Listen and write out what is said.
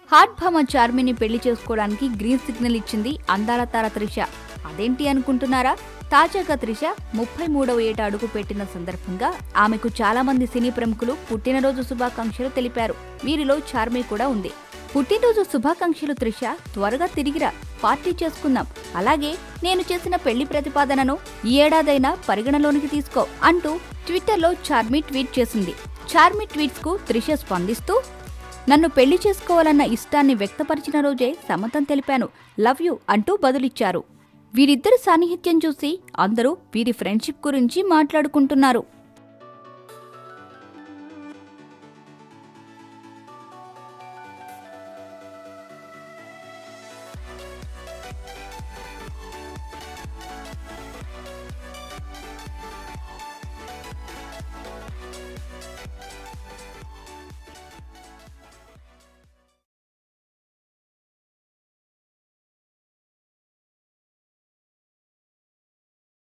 hot భామ చార్మిని పెళ్లి చేసుకోవడానికి గ్రీన్ సిగ్నల్ ఇచ్చింది అందాల తార త్రిష అదేంటి అనుకుంటున్నారా తాజాగా త్రిష ముప్పై మూడవ ఏట అడుగు పెట్టిన సందర్భంగా ఆమెకు చాలా మంది సినీ ప్రముఖులు పుట్టినరోజు శుభాకాంక్షలు తెలిపారు వీరిలో చార్మి కూడా ఉంది పుట్టినరోజు శుభాకాంక్షలు త్రిష త్వరగా తిరిగిరా పార్టీ చేసుకుందాం అలాగే నేను చేసిన పెళ్లి ప్రతిపాదనను ఈ ఏడాదైనా పరిగణలోనికి తీసుకో అంటూ ట్విట్టర్లో చార్మి ట్వీట్ చేసింది చార్మి ట్వీట్స్ కు త్రిష స్పందిస్తూ నన్ను పెళ్లి చేసుకోవాలన్న ఇష్టాన్ని వ్యక్తపరిచిన రోజే సమ్మతం తెలిపాను లవ్ యూ అంటూ బదులిచ్చారు వీరిద్దరి సాన్నిహిత్యం చూసి అందరూ వీరి ఫ్రెండ్షిప్ గురించి మాట్లాడుకుంటున్నారు